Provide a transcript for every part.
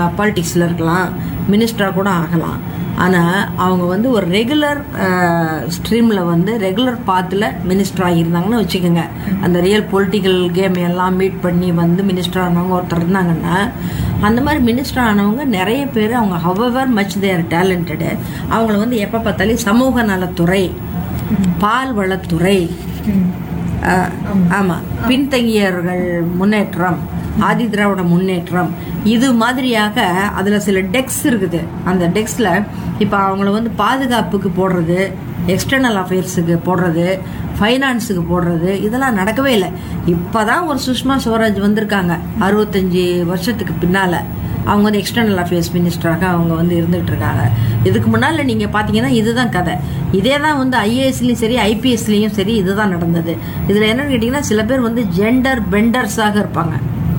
பாலிடிக்ஸில் இருக்கலாம் மினிஸ்டராக கூட ஆகலாம் ஆனால் அவங்க வந்து ஒரு ரெகுலர் ஸ்ட்ரீமில் வந்து ரெகுலர் பாத்தில் மினிஸ்டர் ஆகியிருந்தாங்கன்னு வச்சுக்கோங்க அந்த ரியல் பொலிட்டிக்கல் கேம் எல்லாம் மீட் பண்ணி வந்து மினிஸ்டர் ஆனவங்க ஒருத்தர் இருந்தாங்கன்னா அந்த மாதிரி மினிஸ்டர் ஆனவங்க நிறைய பேர் அவங்க ஹவவர் மச் தேர் டேலண்டடு அவங்கள வந்து எப்போ பார்த்தாலும் சமூக நலத்துறை பால் வளத்துறை அஹ், ஆமா பின்தங்கியவர்கள் முன்னேற்றம் ஆதி திராவிட முன்னேற்றம் இது மாதிரியாக அதுல சில டெக்ஸ் இருக்குது அந்த டெக்ஸ்ல இப்ப அவங்கள வந்து பாதுகாப்புக்கு போடுறது எக்ஸ்டர்னல் அஃபேர்ஸுக்கு போடுறது ஃபைனான்ஸுக்கு போடுறது இதெல்லாம் நடக்கவே இல்லை இப்பதான் ஒரு சுஷ்மா ஸ்வராஜ் வந்திருக்காங்க அறுபத்தஞ்சு வருஷத்துக்கு பின்னால அவங்க வந்து எக்ஸ்டர்னல் அஃபேர்ஸ் மினிஸ்டராக அவங்க வந்து இருந்துகிட்டு இருக்காங்க இதுக்கு முன்னால் நீங்கள் பார்த்தீங்கன்னா இதுதான் கதை இதே தான் வந்து ஐஏஎஸ்லேயும் சரி ஐபிஎஸ்லேயும் சரி இதுதான் நடந்தது இதில் என்னன்னு கேட்டிங்கன்னா சில பேர் வந்து ஜெண்டர் பெண்டர்ஸாக இருப்பாங்க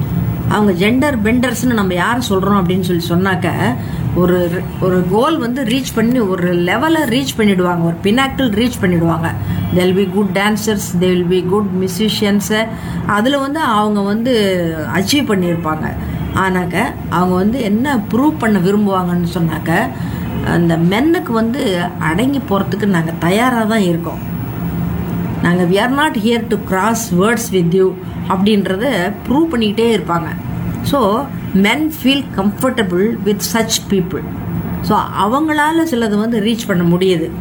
அவங்க ஜெண்டர் பெண்டர்ஸ்னு நம்ம யாரை சொல்கிறோம் அப்படின்னு சொல்லி சொன்னாக்க ஒரு ஒரு கோல் வந்து ரீச் பண்ணி ஒரு லெவலை ரீச் பண்ணிடுவாங்க ஒரு பினாக்கிள் ரீச் பண்ணிடுவாங்க they'll be good dancers they will be good musicians அதில் வந்து அவங்க வந்து அச்சீவ் பண்ணியிருப்பாங்க ஆனாக்க அவங்க வந்து என்ன ப்ரூவ் பண்ண விரும்புவாங்கன்னு சொன்னாக்க அந்த மென்னுக்கு வந்து அடங்கி போகிறதுக்கு நாங்கள் தயாராக தான் இருக்கோம் நாங்கள் we are not here to cross words with you அப்படின்றத ப்ரூவ் பண்ணிக்கிட்டே இருப்பாங்க so men feel comfortable with such people so அவங்களால சிலது வந்து ரீச் பண்ண முடியுது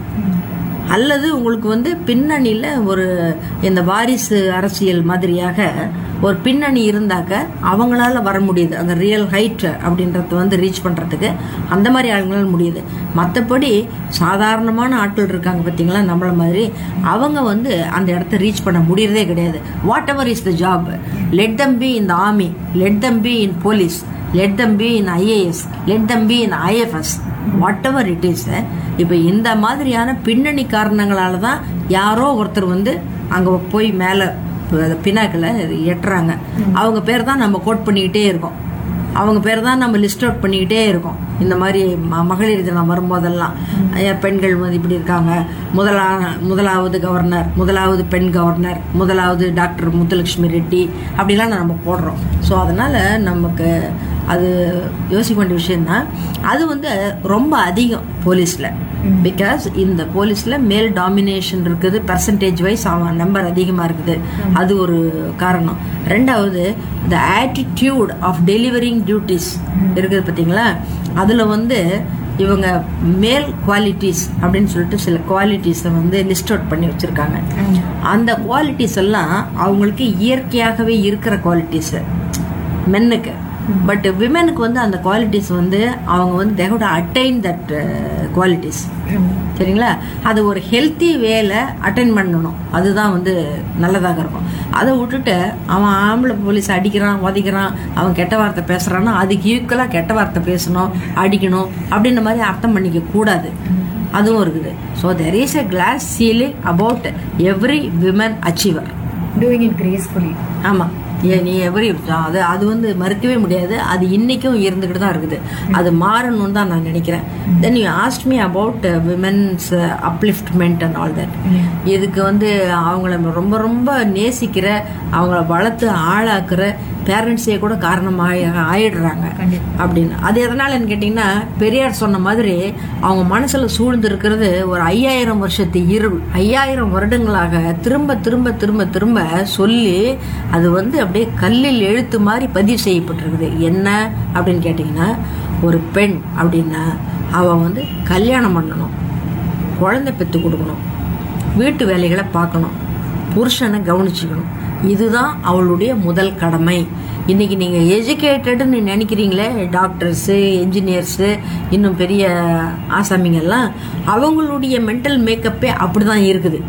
அல்லது உங்களுக்கு வந்து பின்னணியில் ஒரு இந்த வாரிசு அரசியல் மாதிரியாக ஒரு பின்னணி இருந்தாக்க அவங்களால வர முடியுது அந்த ரியல் ஹைட் அப்படின்றத வந்து ரீச் பண்ணுறதுக்கு அந்த மாதிரி ஆளுங்களால முடியுது மற்றபடி சாதாரணமான ஆட்கள் இருக்காங்க பார்த்தீங்களா நம்மள மாதிரி அவங்க வந்து அந்த இடத்த ரீச் பண்ண முடியறதே கிடையாது whatever is the job let them be in the army let them be in police let them be in IAS let them be in IFS whatever it is இப்போ இந்த மாதிரியான பின்னணி காரணங்களால தான் யாரோ ஒருத்தர் வந்து அங்கே போய் மேலே பினாக்கில் எட்டுறாங்க அவங்க பேர் தான் நம்ம கோட் பண்ணிக்கிட்டே இருக்கோம் அவங்க பேர் தான் நம்ம லிஸ்ட் அவுட் பண்ணிக்கிட்டே இருக்கோம் இந்த மாதிரி ம- மகளிர் தினம் வரும்போதெல்லாம் ஐயா, பெண்கள் வந்து இப்படி இருக்காங்க முதலா முதலாவது கவர்னர் முதலாவது பெண் கவர்னர் முதலாவது டாக்டர் முத்துலட்சுமி ரெட்டி அப்படிலாம் நம்ம போடுறோம் ஸோ அதனால் நமக்கு அது யோசிக்க வேண்டிய விஷயம்தான் அது வந்து ரொம்ப அதிகம் போலீஸில் பிகாஸ் இந்த போலீஸில் மேல் டாமினேஷன் இருக்குது பர்சன்டேஜ் வைஸ் அவன் நம்பர் அதிகமாக இருக்குது அது ஒரு காரணம் ரெண்டாவது the attitude of delivering duties இருக்குது பார்த்தீங்களா அதில் வந்து இவங்க மேல் குவாலிட்டிஸ் அப்படின்னு சொல்லிட்டு சில குவாலிட்டிஸை வந்து லிஸ்ட் அவுட் பண்ணி வச்சுருக்காங்க அந்த குவாலிட்டிஸ் எல்லாம் அவங்களுக்கு இயற்கையாகவே இருக்கிற குவாலிட்டிஸு மென்னுக்கு பட் விமெனுக்கு வந்து அந்த குவாலிட்டிஸ் வந்து அவங்க வந்து தேவோட அட்டைன் தட் குவாலிட்டிஸ் சரிங்களா அது ஒரு ஹெல்த்தி வேல அட்டைன் பண்ணணும் அதுதான் வந்து நல்லதாக இருக்கும் அதை விட்டுட்டு அவன் ஆம்பளை போலீஸ் அடிக்கிறான் உதைக்கிறான் அவன் கெட்ட வார்த்தை பேசுறான்னா அதுக்கு ஈக்குவலாக கெட்ட வார்த்தை பேசணும் அடிக்கணும் அப்படின்ற மாதிரி அர்த்தம் பண்ணிக்க கூடாது அதுவும் இருக்குது so there is a glass ceiling about every women achiever doing it gracefully ஆமாம் நீ எவரி அது அது வந்து மறுக்கவே முடியாது அது இன்னைக்கும் இருந்துக்கிட்டு தான் இருக்குது அது மாறணும்னு தான் நான் நினைக்கிறேன் then you asked me about women's upliftment and all that இதுக்கு வந்து அவங்கள ரொம்ப ரொம்ப நேசிக்கிற அவங்கள வளர்த்து ஆளாக்குற பேரண்ட்ஸே கூட காரணமாக ஆயிடுறாங்க அப்படின்னு அது எதனாலன்னு கேட்டிங்கன்னா பெரியார் சொன்ன மாதிரி அவங்க மனசுல சூழ்ந்து இருக்கிறது ஒரு ஐயாயிரம் வருஷத்து இருள் ஐயாயிரம் வருடங்களாக திரும்ப திரும்ப திரும்ப திரும்ப சொல்லி அது வந்து அப்படியே கல்லில் எழுத்து மாதிரி பதிவு செய்யப்பட்டிருக்குது என்ன அப்படின்னு கேட்டிங்கன்னா ஒரு பெண் அப்படின்னா அவன் வந்து கல்யாணம் பண்ணணும் குழந்தை பெற்று கொடுக்கணும் வீட்டு வேலைகளை பார்க்கணும் புருஷனை கவனிச்சுக்கணும் இதுதான் அவளுடைய முதல் கடமை இன்னைக்கு நீங்கள் எஜுகேட்டட்னு நினைக்கிறீங்களே டாக்டர்ஸு என்ஜினியர்ஸு இன்னும் பெரிய ஆசாமிங்கெல்லாம் அவங்களுடைய மென்டல் மேக்கப்பே அப்படி தான் இருக்குது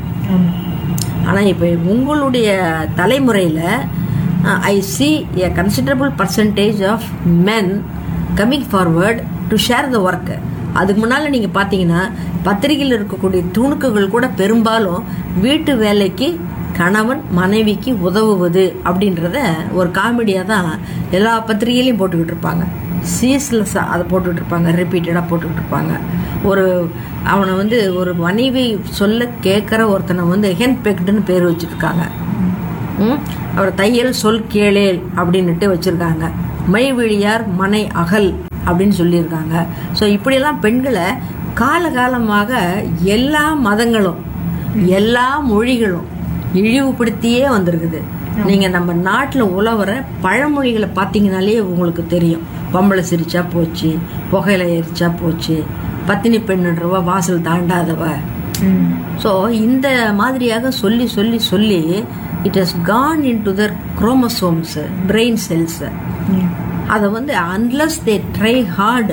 ஆனால் இப்போ உங்களுடைய தலைமுறையில் I see a considerable percentage of men coming forward to share the work அதுக்கு முன்னால் நீங்கள் பார்த்தீங்கன்னா பத்திரிகையில் இருக்கக்கூடிய துணுக்குகள் கூட பெரும்பாலும் வீட்டு வேலைக்கு கணவன் மனைவிக்கு உதவுவது அப்படின்றத ஒரு காமெடியாக தான் எல்லா பத்திரிகையிலையும் போட்டுக்கிட்டு இருப்பாங்க சீஸ்லெஸ்ஸாக அதை போட்டுக்கிட்டு இருப்பாங்க ரிப்பீட்டடாக போட்டுக்கிட்டு இருப்பாங்க ஒரு அவனை வந்து ஒரு மனைவி சொல்ல கேட்குற ஒருத்தனை வந்து ஹென் பெக்டுன்னு பேர் வச்சுருக்காங்க ம் அவர் தையல் சொல் கேளேல் அப்படின்னுட்டு வச்சிருக்காங்க மை விழியார் மனை அகல் அப்படின்னு சொல்லியிருக்காங்க ஸோ இப்படியெல்லாம் பெண்களை காலகாலமாக எல்லா மதங்களும் எல்லா மொழிகளும் இழிவுபடுத்தியே வந்திருக்குது நீங்க நம்ம நாட்டுல உழவுற பழமொழிகளை பார்த்தீங்கனாலே உங்களுக்கு தெரியும் பொம்பளை சிரிச்சா போச்சு புகையில எரிச்சா போச்சு பத்தினி பெண்ணுன்றவ வாசல் தாண்டாதவ ம். ஸோ இந்த மாதிரியாக சொல்லி சொல்லி சொல்லி it has gone into their chromosomes brain cells Yeah. அதை வந்து அன்லஸ் தே ட்ரை ஹார்டு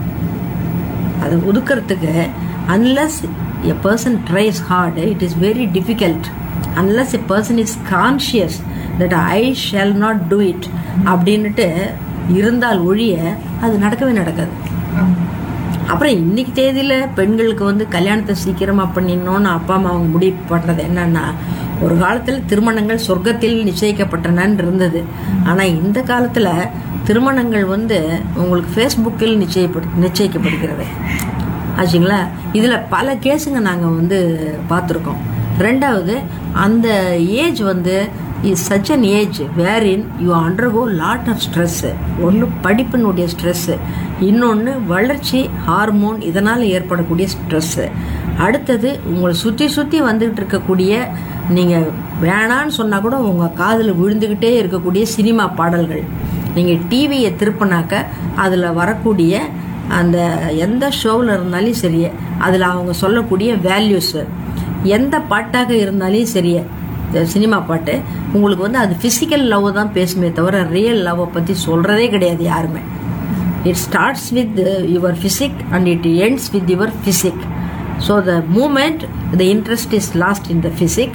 அதை ஒதுக்கிறதுக்கு unless a person tries hard it is very difficult unless a person is conscious that I shall not do it அப்படின்னுட்டு இருந்தால் ஒழிய அது நடக்கவே நடக்காது ஆமா. அப்புறம் இன்னைக்கு தேதியில பெண்களுக்கு வந்து கல்யாணத்தை சீக்கிரமா பண்ணிடணும்னு அப்பா அம்மா அவங்க முடிவு பண்றது என்னன்னா ஒரு காலத்துல திருமணங்கள் சொர்க்கத்தில் நிச்சயிக்கப்பட்டனன்னு இருந்தது ஆனா இந்த காலத்துல திருமணங்கள் வந்து உங்களுக்கு ஃபேஸ்புக்கில் நிச்சயப்படு நிச்சயிக்கப்படுகிறது ஆச்சுங்களா இதுல பல கேஸுங்க நாங்க வந்து பார்த்துருக்கோம் ரெண்டாவது அந்த ஏஜ் வந்து is such an age wherein you undergo lot of stress ஒன்று படிப்பினுடைய ஸ்ட்ரெஸ்ஸு இன்னொன்று வளர்ச்சி ஹார்மோன் இதனால் ஏற்படக்கூடிய ஸ்ட்ரெஸ்ஸு அடுத்தது உங்களை சுற்றி சுற்றி வந்துகிட்டு இருக்கக்கூடிய நீங்கள் வேணான்னு சொன்னால் கூட உங்கள் காதில் விழுந்துக்கிட்டே இருக்கக்கூடிய சினிமா பாடல்கள் நீங்கள் டிவியை திருப்பினாக்க அதில் வரக்கூடிய அந்த எந்த ஷோவில் இருந்தாலும் சரி அதில் அவங்க சொல்லக்கூடிய வேல்யூஸு எந்த பாட்டாக இருந்தாலும் சரி இந்த சினிமா பாட்டு உங்களுக்கு வந்து அது ஃபிசிக்கல் லவ் தான் பேசுமே தவிர ரியல் லவ்வை பற்றி சொல்கிறதே கிடையாது யாருமே it starts with your physique and it ends with your physique so the moment the interest is lost in the physique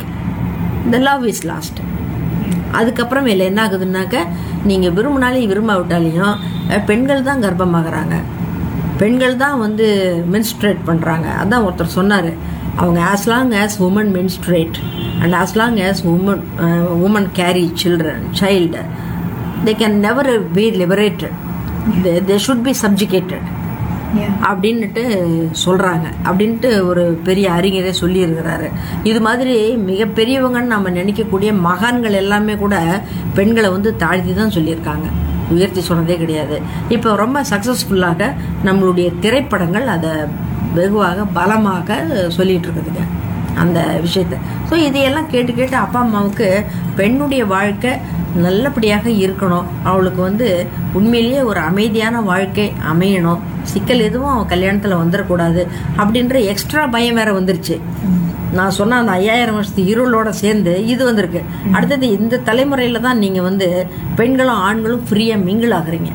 the love is lost அதுக்கப்புறமேல என்ன ஆகுதுன்னாக்க நீங்கள் விரும்பினாலையும் விரும்பாவிட்டாலையும் அஹ், பெண்கள் தான் கர்ப்பமாகறாங்க பெண்கள் தான் வந்து மென்ஸ்ட்ரேட் பண்ணுறாங்க அதான் ஒருத்தர் சொன்னார் அவங்க as long as woman menstruate and as long as woman woman carry children child they can never be liberated they should be subjugated Yeah. அப்படின்னுட்டு சொல்றாங்க அப்படின்ட்டு ஒரு பெரிய அறிஞரே சொல்லியிருக்கிறாரு இது மாதிரி மிகப்பெரியவங்கன்னு நம்ம நினைக்கக்கூடிய மகான்கள் எல்லாமே கூட பெண்களை வந்து தாழ்த்தி தான் சொல்லியிருக்காங்க உயர்த்தி சொன்னதே கிடையாது இப்போ ரொம்ப சக்ஸஸ்ஃபுல்லாக நம்மளுடைய திரைப்படங்கள் அதை வெகுவாக பலமாக சொல்லிட்டு இருக்குதுங்க அந்த விஷயத்த ஸோ இதையெல்லாம் கேட்டு கேட்டு அப்பா அம்மாவுக்கு பெண்ணுடைய வாழ்க்கை நல்லபடியாக இருக்கணும் அவளுக்கு வந்து உண்மையிலேயே ஒரு அமைதியான வாழ்க்கை அமையணும் சிக்கல் எதுவும் அவன் கல்யாணத்தில் வந்துடக்கூடாது அப்படின்ற எக்ஸ்ட்ரா பயம் வேற வந்துருச்சு நான் சொன்ன அந்த ஐயாயிரம் வருஷத்து இருளோட சேர்ந்து இது வந்திருக்கு அடுத்தது இந்த தலைமுறையில தான் நீங்க வந்து பெண்களும் ஆண்களும் ஃப்ரீயா மிங்கிள் ஆகுறீங்க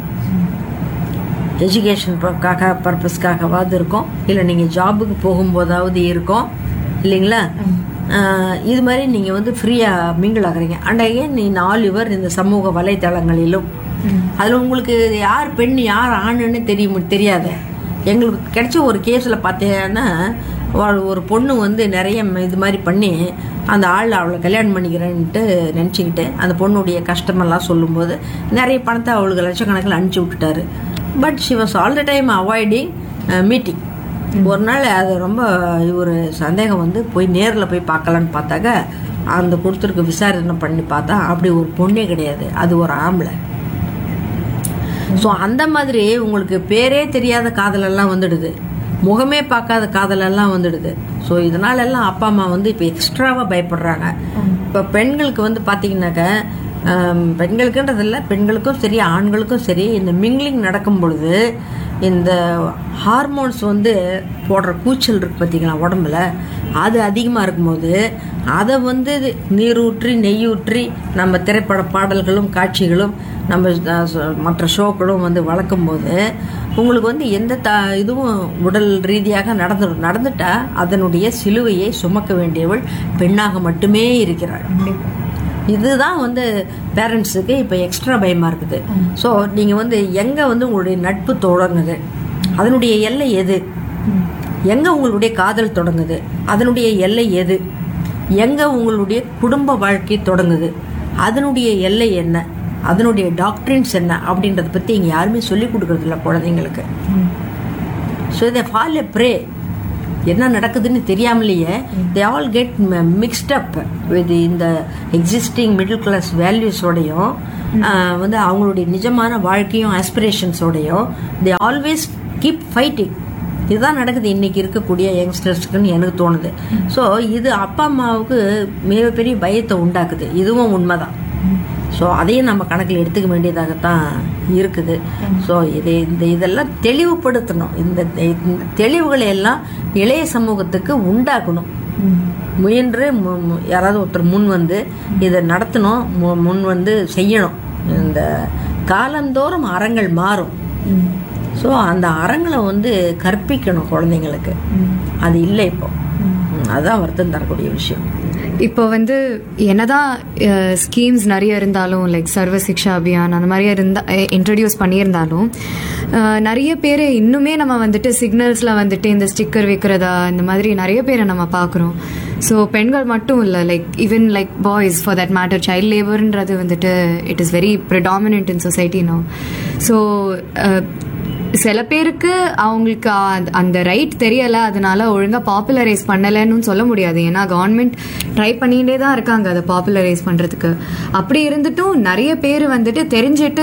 எஜுகேஷனுக்காக பர்பஸ்க்காகவாவது இருக்கும் இல்லை நீங்கள் ஜாபுக்கு போகும்போதாவது இருக்கும் இல்லைங்களா ஆஹ் இது மாதிரி நீங்கள் வந்து ஃப்ரீயாக மிங்கிள் ஆகுறீங்க அண்ட் அகைன் நீ நாலுவர் இந்த சமூக வலைத்தளங்களிலும் அதில் உங்களுக்கு யார் பெண் யார் ஆணுன்னு தெரியும் தெரியாது எங்களுக்கு கிடைச்ச ஒரு கேஸில் பார்த்தீங்கன்னா அவள் ஒரு பொண்ணு வந்து நிறைய இது மாதிரி பண்ணி அந்த ஆள் அவளை கல்யாணம் பண்ணிக்கிறேன்ட்டு நினச்சிக்கிட்டு அந்த பொண்ணுடைய கஷ்டமெல்லாம் சொல்லும்போது நிறைய பணத்தை அவளுக்கு லட்சக்கணக்கில் அனுப்பிச்சி விட்டுட்டாரு but she was all the time avoiding meeting ஒரு நாள் அது ரொம்ப ஒரு சந்தேகம் வந்து போய் நேரில் போய் பார்க்கலான்னு பார்த்தாக்க அந்த கொடுத்துருக்க விசாரணை பண்ணி பார்த்தா அப்படி ஒரு பொண்ணே கிடையாது அது ஒரு ஆம்பளை ஸோ அந்த மாதிரி உங்களுக்கு பேரே தெரியாத காதலெல்லாம் வந்துடுது முகமே பார்க்காத காதலெல்லாம் வந்துடுது ஸோ இதனால எல்லாம் அப்பா அம்மா வந்து இப்போ எக்ஸ்ட்ராவாக பயப்படுறாங்க இப்போ பெண்களுக்கு வந்து பார்த்தீங்கன்னாக்க ஆம், பெண்களுக்குன்றது இல்லை பெண்களுக்கும் சரி ஆண்களுக்கும் சரி இந்த மிங்கிலிங் நடக்கும் பொழுது இந்த ஹார்மோன்ஸ் வந்து போடுற கூச்சல் இருக்கு பார்த்தீங்களா உடம்புல அது அதிகமாக இருக்கும்போது அதை வந்து நீரூற்றி நெய்யூற்றி நம்ம திரைப்பட பாடல்களும் காட்சிகளும் நம்ம அஹ், ச- மற்ற ஷோக்களும் வந்து வளர்க்கும் போது உங்களுக்கு வந்து எந்த த இதுவும் உடல் ரீதியாக நடந்துடும் நடந்துட்டா அதனுடைய சிலுவையை சுமக்க வேண்டியவள் பெண்ணாக மட்டுமே இருக்கிறாள் கண்டிப்பா இதுதான் வந்து பேரண்ட்ஸுக்கு இப்போ எக்ஸ்ட்ரா பயமாக இருக்குது ஸோ நீங்கள் வந்து எங்கே வந்து உங்களுடைய நட்பு தொடங்குது அதனுடைய எல்லை எது எங்கே உங்களுடைய காதல் தொடங்குது அதனுடைய எல்லை எது எங்கே உங்களுடைய குடும்ப வாழ்க்கை தொடங்குது அதனுடைய எல்லை என்ன அதனுடைய டாக்டரின்ஸ் என்ன அப்படின்றத பற்றி இங்கே யாருமே சொல்லிக் கொடுக்கறதில்ல குழந்தைங்களுக்கு ஸோ இதை ஃபால் எ ப்ரே என்ன நடக்குதுன்னு தெரியாமலேயே they all get mixed up with இந்த எக்ஸிஸ்டிங் மிடில் கிளாஸ் வேல்யூஸோடையும் வந்து அவங்களுடைய நிஜமான வாழ்க்கையும் ஆஸ்பிரேஷன்ஸோடையும் தே ஆல்வேஸ் கீப் ஃபைட்டிங் இதுதான் நடக்குது இன்னைக்கு இருக்கக்கூடிய யங்ஸ்டர்ஸ்க்குன்னு எனக்கு தோணுது ஸோ இது அப்பா அம்மாவுக்கு மிகப்பெரிய பயத்தை உண்டாக்குது இதுவும் உண்மைதான் ஸோ அதையும் நம்ம கணக்கில் எடுத்துக்க வேண்டியதாகத்தான் இருக்குது ஸோ இது இந்த இதெல்லாம் தெளிவுபடுத்தணும் இந்த இந்த தெளிவுகளை எல்லாம் இளைய சமூகத்துக்கு உண்டாக்கணும் முயன்று மு- மு- யாராவது ஒருத்தர் முன் வந்து இதை நடத்தணும் மு- முன் வந்து செய்யணும் இந்த காலந்தோறும் அறங்கள் மாறும் ஸோ அந்த அறங்களை வந்து கற்பிக்கணும் குழந்தைங்களுக்கு அது இல்லை இப்போ ம், அதுதான் வருத்தம் தரக்கூடிய விஷயம் இப்போ வந்து என்னதான் ஸ்கீம்ஸ் நிறைய இருந்தாலும் லைக் சர்வ சிக்ஷா அபியான் அந்த மாதிரி இருந்தா இன்ட்ரடியூஸ் பண்ணியிருந்தாலும் அஹ், நிறைய பேர் இன்னுமே நம்ம வந்துட்டு சிக்னல்ஸில் வந்துட்டு இந்த ஸ்டிக்கர் வைக்கிறதா இந்த மாதிரி நிறைய பேரை நம்ம பார்க்குறோம் ஸோ பெண்கள் மட்டும் இல்லை like even like boys for that matter child லேபர்ன்றது வந்துட்டு it is very predominant in society no so சில பேருக்கு அவங்களுக்கு அந்த- அந்த ரைட் தெரியல அதனால ஒழுங்கா பாப்புலரைஸ் பண்ணலைன்னு சொல்ல முடியாது ஏன்னா கவர்மெண்ட் ட்ரை பண்ணிட்டே தான் இருக்காங்க அதை பாப்புலரைஸ் பண்றதுக்கு அப்படி இருந்துட்டும் நிறைய பேர் வந்துட்டு தெரிஞ்சுட்டு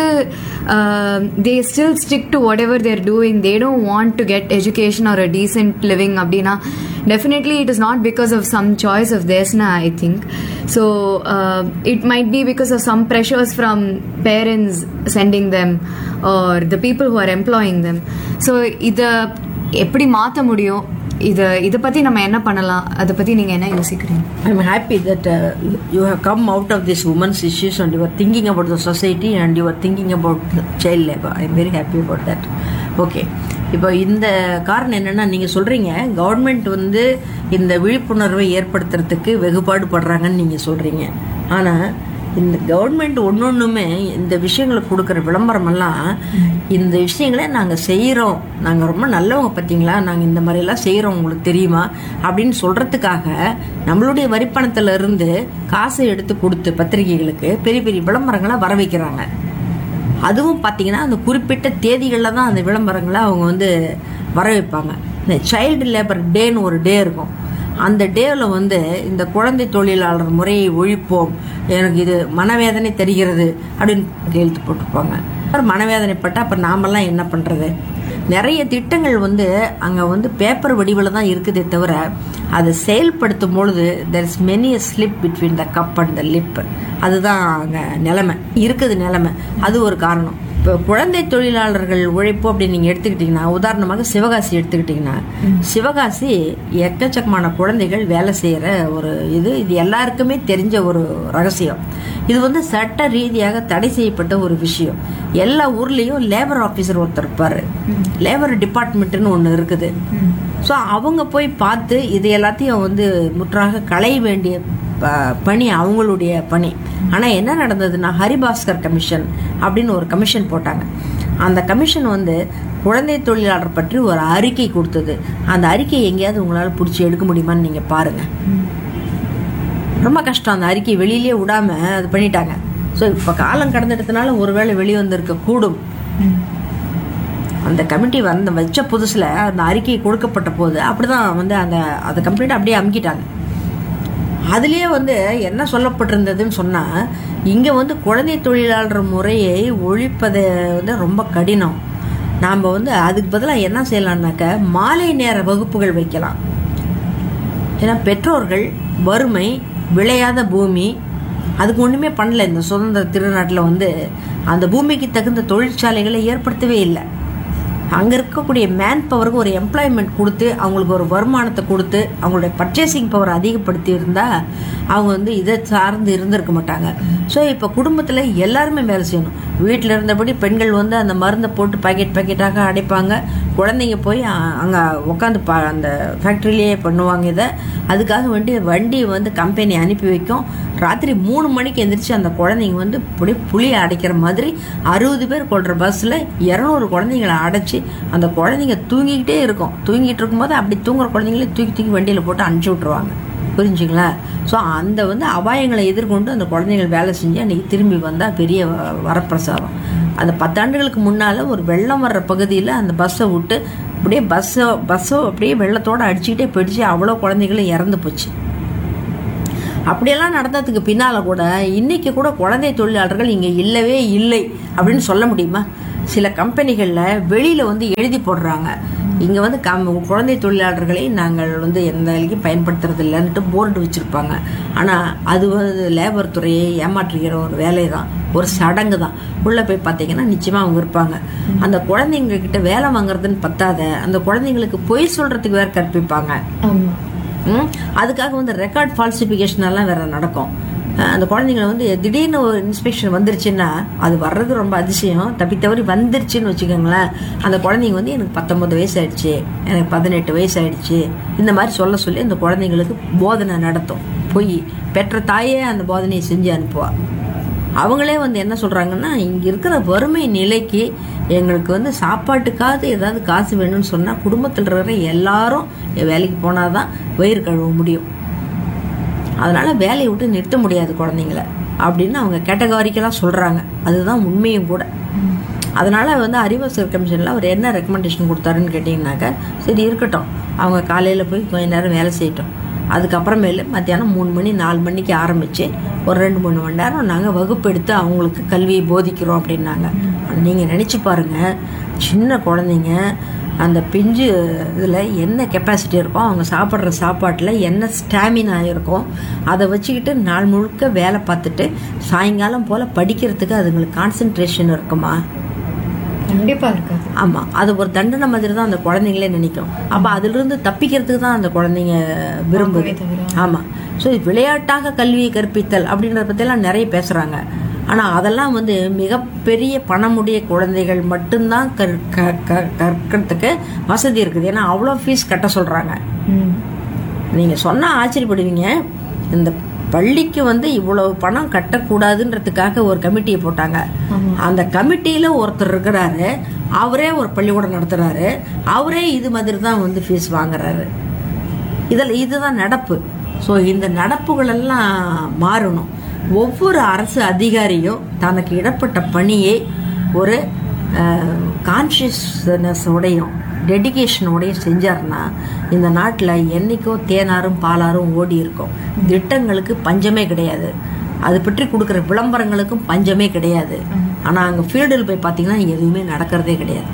they still stick to whatever they're doing they don't want to get education or a decent living அப்படின்னா definitely it is not because of some choice of theirs na i think so uh, it might be because of some pressures from parents sending them or the people who are employing them so இத எப்படி மாத்த முடியும் இத இத பத்தி நம்ம என்ன பண்ணலாம் அதை பத்தி நீங்க என்ன யோசிக்கிறீங்க I'm happy that uh, you have come out of this women's issues and you are thinking about the society and you are thinking about child labor. I'm very happy about that. Okay இப்போ இந்த காரணம் என்னன்னா நீங்க சொல்றீங்க government வந்து இந்த விழிப்புணர்வை ஏற்படுத்துறதுக்கு வெகுபாடு படுறாங்கன்னு நீங்க சொல்றீங்க ஆனா இந்த கவர்மெண்ட் ஒன்னொன்றுமே இந்த விஷயங்களுக்கு கொடுக்குற விளம்பரமெல்லாம் இந்த விஷயங்களை நாங்கள் செய்கிறோம் நாங்கள் ரொம்ப நல்லவங்க பார்த்தீங்களா நாங்கள் இந்த மாதிரிலாம் செய்கிறோம் உங்களுக்கு தெரியுமா அப்படின்னு சொல்கிறதுக்காக நம்மளுடைய வரிப்பணத்துல இருந்து காசை எடுத்து கொடுத்து பத்திரிகைகளுக்கு பெரிய பெரிய விளம்பரங்களை வர வைக்கிறாங்க அதுவும் பார்த்தீங்கன்னா அந்த குறிப்பிட்ட தேதிகளில் தான் அந்த விளம்பரங்களை அவங்க வந்து வர வைப்பாங்க இந்த சைல்டு லேபர் டேன்னு ஒரு டே இருக்கும் அந்த டேவில் வந்து இந்த குழந்தை தொழிலாளர் முறையை ஒழிப்போம் எனக்கு இது மனவேதனை தெரிகிறது அப்படின்னு எழுத்து போட்டிருப்பாங்க அப்புறம் மனவேதனைப்பட்டா அப்போ நாமெல்லாம் என்ன பண்ணுறது நிறைய திட்டங்கள் வந்து அங்கே வந்து பேப்பர் வடிவில் தான் இருக்குதே தவிர அதை செயல்படுத்தும் பொழுது there is many slip between the cup and the lip அதுதான் அங்கே நிலைமை இருக்குது நிலைமை அது ஒரு காரணம் இப்போ குழந்தை தொழிலாளர்கள் உழைப்பு அப்படின்னு நீங்கள் எடுத்துக்கிட்டிங்கன்னா உதாரணமாக சிவகாசி எடுத்துக்கிட்டிங்கன்னா சிவகாசி எக்கச்சக்கமான குழந்தைகள் வேலை செய்கிற ஒரு இது இது எல்லாருக்குமே தெரிஞ்ச ஒரு ரகசியம் இது வந்து சட்ட ரீதியாக தடை செய்யப்பட்ட ஒரு விஷயம் எல்லா ஊர்லேயும் லேபர் ஆஃபீஸர் ஒருத்தர் இருப்பார் லேபர் டிபார்ட்மெண்ட்டுன்னு ஒன்று இருக்குது ஸோ அவங்க போய் பார்த்து இது எல்லாத்தையும் வந்து முற்றாக களைய வேண்டிய ப- பணி அவங்களுடைய பணி ஆனால் என்ன நடந்ததுன்னா ஹரிபாஸ்கர் கமிஷன் அப்படின்னு ஒரு கமிஷன் போட்டாங்க அந்த கமிஷன் வந்து குழந்தை தொழிலாளர் பற்றி ஒரு அறிக்கை கொடுத்தது அந்த அறிக்கை எங்கேயாவது உங்களால் பிடிச்சி எடுக்க முடியுமான்னு நீங்கள் பாருங்கள் ரொம்ப கஷ்டம் அந்த அறிக்கை வெளியிலேயே விடாம அது பண்ணிட்டாங்க ஸோ இப்போ காலம் கடந்துட்டதுனால ஒருவேளை வெளியே வந்திருக்க கூடும் அந்த கமிட்டி வந்த வச்ச புதுசில் அந்த அறிக்கை கொடுக்கப்பட்ட போது அப்படிதான் வந்து அந்த அதை கம்ப்ளீட்டாக அப்படியே அமுக்கிட்டாங்க அதுலேயே வந்து என்ன சொல்லப்பட்டிருந்ததுன்னு சொன்னால் இங்கே வந்து குழந்தை தொழிலாளர் முறையை ஒழிப்பது வந்து ரொம்ப கடினம் நாம் வந்து அதுக்கு பதிலாக என்ன செய்யலாம்னாக்க மாலை நேர வகுப்புகள் வைக்கலாம் ஏன்னா பெற்றோர்கள் வறுமை விளையாத பூமி அதுக்கு ஒன்றுமே பண்ணல இந்த சுதந்திர திருநாட்டில் வந்து அந்த பூமிக்கு தகுந்த தொழிற்சாலைகளை ஏற்படுத்தவே இல்லை அங்கே இருக்கக்கூடிய மேன் பவருக்கு ஒரு எம்ப்ளாய்மெண்ட் கொடுத்து அவங்களுக்கு ஒரு வருமானத்தை கொடுத்து அவங்களுடைய பர்ச்சேசிங் பவர் அதிகப்படுத்தி இருந்தால் அவங்க வந்து இதை சார்ந்து இருந்திருக்க மாட்டாங்க ஸோ இப்போ குடும்பத்தில் எல்லாருமே வேலை செய்யணும் வீட்டில் இருந்தபடி பெண்கள் வந்து அந்த மருந்தை போட்டு பாக்கெட் பாக்கெட்டாக அடைப்பாங்க குழந்தைங்க போய் அங்கே உட்காந்து பா அந்த ஃபேக்ட்ரிலேயே பண்ணுவாங்க இதை அதுக்காக வேண்டி வண்டி வந்து கம்பெனி அனுப்பி வைக்கும் ராத்திரி மூணு மணிக்கு எந்திரிச்சு அந்த குழந்தைங்க வந்து இப்படி புளியை அடைக்கிற மாதிரி அறுபது பேர் கொள்ற பஸ்ஸில் இரநூறு குழந்தைங்களை அடைச்சி அந்த குழந்தைங்க தூங்கிக்கிட்டே இருக்கும் தூங்கிட்டு இருக்கும்போது அப்படி தூங்குற குழந்தைங்களே தூக்கி தூக்கி வண்டியில் போட்டு அனுப்பிச்சி விட்ருவாங்க புரிஞ்சுங்களா ஸோ அந்த வந்து அபாயங்களை எதிர்கொண்டு அந்த குழந்தைகள் வேலை செஞ்சு அன்றைக்கி திரும்பி வந்தால் பெரிய வ- வரப்பிரசாதம் அந்த பத்தாண்டுகளுக்கு முன்னால் ஒரு வெள்ளம் வர்ற பகுதியில் அந்த பஸ்ஸை விட்டு அப்படியே பஸ்ஸோ பஸ்ஸோ அப்படியே வெள்ளத்தோட அடிச்சுக்கிட்டே போயிடுச்சு அவ்வளோ குழந்தைகளும் இறந்து போச்சு அப்படியெல்லாம் நடந்ததுக்கு பின்னால கூட இன்னைக்கு கூட குழந்தை தொழிலாளர்கள் இங்க இல்லவே இல்லை அப்படின்னு சொல்ல முடியுமா சில கம்பெனிகள்ல வெளியில வந்து எழுதி போடுறாங்க இங்க வந்து கம் குழந்தை தொழிலாளர்களை நாங்கள் வந்து எந்த வேலைக்கும் பயன்படுத்துறது இல்லைன்ட்டு போர்டு வச்சிருப்பாங்க ஆனா அது வந்து லேபர் துறையை ஏமாற்றுகிற ஒரு வேலை தான் ஒரு சடங்கு தான் உள்ள போய் பார்த்தீங்கன்னா நிச்சயமா அவங்க இருப்பாங்க அந்த குழந்தைங்க கிட்ட வேலை வாங்குறதுன்னு பத்தாத அந்த குழந்தைங்களுக்கு பொய் சொல்றதுக்கு வேற கற்பிப்பாங்க ஆமா ம், அதுக்காக வந்து ரெக்கார்ட் ஃபால்சிஃபிகேஷன் எல்லாம் வேற நடக்கும் அஹ் அந்த குழந்தைங்களை வந்து திடீர்னு ஒரு இன்ஸ்பெக்ஷன் வந்துருச்சுன்னா அது வர்றது ரொம்ப அதிசயம் தப்பி தவறி வந்துருச்சுன்னு வச்சுக்கோங்களேன் அந்த குழந்தைங்க வந்து எனக்கு பத்தொன்பது வயசு ஆயிடுச்சு எனக்கு பதினெட்டு வயசு ஆயிடுச்சு இந்த மாதிரி சொல்ல சொல்லி அந்த குழந்தைங்களுக்கு போதனை நடத்தும் போய் பெற்ற தாயே அந்த போதனையை செஞ்சு அனுப்புவா அவங்களே வந்து என்ன சொல்றாங்கன்னா இங்க இருக்கிற வறுமை நிலைக்கு எங்களுக்கு வந்து சாப்பாட்டுக்காவது ஏதாவது காசு வேணும்னு சொன்னா குடும்பத்தில் இருக்கிற எல்லாரும் வேலைக்கு போனாதான் வயிறு கழுவ முடியும் அதனால வேலையை விட்டு நிறுத்த முடியாது குழந்தைங்கள அப்படின்னு அவங்க கேட்டகாரிக்கெல்லாம் சொல்றாங்க அதுதான் உண்மையும் கூட அதனால வந்து அறிவாசர் கமிஷன்ல அவர் என்ன ரெக்கமெண்டேஷன் கொடுத்தாருன்னு கேட்டிங்கனாக்கா சரி இருக்கட்டும் அவங்க காலையில் போய் கொஞ்ச நேரம் வேலை செய்யட்டும் அதுக்கப்புறமேலு மத்தியானம் மூணு மணி நாலு மணிக்கு ஆரம்பித்து ஒரு ரெண்டு மூணு மணி நேரம் நாங்கள் வகுப்பெடுத்து அவங்களுக்கு கல்வியை போதிக்கிறோம் அப்படின்னாங்க நீங்கள் நினச்சி பாருங்கள் சின்ன குழந்தைங்க அந்த பிஞ்சு இதில் என்ன கெப்பாசிட்டி இருக்கும் அவங்க சாப்பிட்ற சாப்பாட்டில் என்ன ஸ்டாமினா இருக்கும் அதை வச்சுக்கிட்டு நாள் முழுக்க வேலை பார்த்துட்டு சாயங்காலம் போல் படிக்கிறதுக்கு அதுங்களுக்கு கான்சென்ட்ரேஷன் இருக்குமா கண்டிப்பா இருக்காது ஆமா அது ஒரு தண்டனை மாதிரி தான் அந்த குழந்தைங்களே நினைக்கும் அப்ப அதுல இருந்து தப்பிக்கிறதுக்கு தான் அந்த குழந்தைங்க விரும்புது ஆமா ஸோ விளையாட்டாக கல்வியை கற்பித்தல் அப்படின்றத பத்தியெல்லாம் நிறைய பேசுறாங்க ஆனா அதெல்லாம் வந்து மிகப்பெரிய பணமுடைய குழந்தைகள் மட்டும்தான் கற்- க- க- கற்கிறதுக்கு வசதி இருக்குது ஏன்னா அவ்வளோ ஃபீஸ் கட்ட சொல்றாங்க ம். நீங்க சொன்னா ஆச்சரியப்படுவீங்க இந்த பள்ளிக்கு வந்து இவ்வளவு பணம் கட்டக்கூடாதுன்றதுக்காக ஒரு கமிட்டியை போட்டாங்க அந்த கமிட்டியில ஒருத்தர் இருக்கிறாரு அவரே ஒரு பள்ளிக்கூடம் நடத்துறாரு அவரே இது மாதிரி தான் வந்து ஃபீஸ் வாங்குறாரு இதில் இதுதான் நடப்பு ஸோ இந்த நடப்புகள் எல்லாம் மாறணும் ஒவ்வொரு அரசு அதிகாரியும் தனக்கு இடப்பட்ட பணியை ஒரு கான்ஷியஸ்னஸ் உடையும் டெடிகேஷனோடையும் செஞ்சாருன்னா இந்த நாட்டில் என்னைக்கோ தேனாரும் பாலாரும் ஓடி இருக்கும் திட்டங்களுக்கு பஞ்சமே கிடையாது அது பற்றி கொடுக்குற விளம்பரங்களுக்கும் பஞ்சமே கிடையாது ஆனால் அங்கே ஃபீல்டில் போய் பார்த்தீங்கன்னா எதுவுமே நடக்கிறதே கிடையாது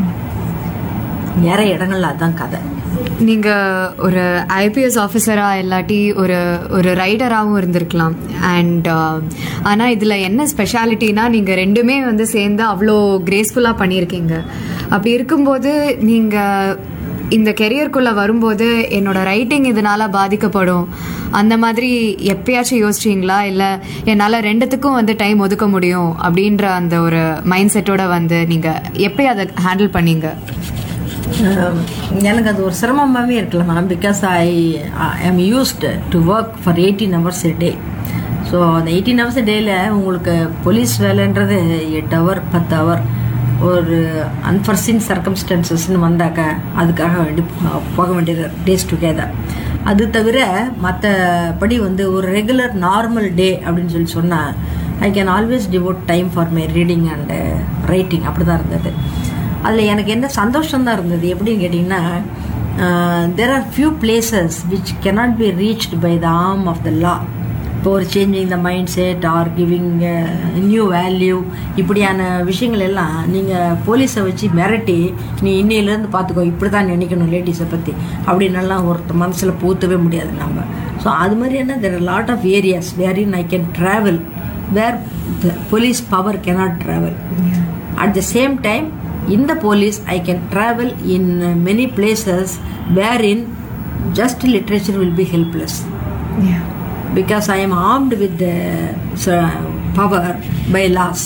நிறைய இடங்கள்ல அதான் கதை நீங்க ஒரு ஐபிஎஸ் ஆஃபீஸரா இல்லாட்டி ஒரு ஒரு ரைடராகவும் இருந்திருக்கலாம் அண்ட் ஆனா இதுல என்ன ஸ்பெஷாலிட்டினா நீங்க ரெண்டுமே வந்து சேர்ந்து அவ்வளோ கிரேஸ்ஃபுல்லா பண்ணியிருக்கீங்க அப்படி இருக்கும்போது நீங்க இந்த கெரியருக்குள்ள வரும்போது என்னோட ரைட்டிங் இதனால பாதிக்கப்படும் அந்த மாதிரி எப்பயாச்சும் யோசிச்சீங்களா இல்ல என்னால ரெண்டுத்துக்கும் வந்து டைம் ஒதுக்க முடியும் அப்படின்ற அந்த ஒரு மைண்ட் செட்டோட வந்து நீங்க எப்படி அதை ஹேண்டில் பண்ணீங்க Um, எனக்கு அது ஒரு சிரமமாகவே இருக்கலாம் because I am used to work for eighteen hours a day so அந்த எயிட்டீன் ஹவர்ஸ் டேயில் உங்களுக்கு போலீஸ் வேலைன்றது எட்டு ஹவர் பத்து ஹவர் ஒரு அன்ஃபர்சின் சர்க்கம்ஸ்டன்சஸ்ன்னு வந்தாக்க அதுக்காக வேண்டி போ- போக வேண்டியது டேஸ் டுகெதர் அது தவிர மற்றபடி வந்து ஒரு ரெகுலர் நார்மல் டே அப்படின்னு சொல்லி சொன்னால் I can always devote time for my reading and writing அப்படி தான் இருந்தது அதில் எனக்கு என்ன சந்தோஷம் தான் இருந்தது எப்படின்னு கேட்டிங்கன்னா there are few places which cannot be reached by the arm of the law இப்போ ஒரு changing the mind set or giving new value இப்படியான விஷயங்கள் எல்லாம் நீங்கள் போலீஸை வச்சு மிரட்டி நீ இன்னையிலேருந்து பார்த்துக்கோ இப்படி தான் நினைக்கணும் லேடிஸை பற்றி அப்படின்னெல்லாம் ஒருத்தர் மனசில் பூத்தவே முடியாது நம்ம ஸோ அது மாதிரியான there lot of areas where in I can travel where the police power cannot travel at the same time in the police i can travel in uh, many places wherein just literature will be helpless because i am armed with the uh, power by laws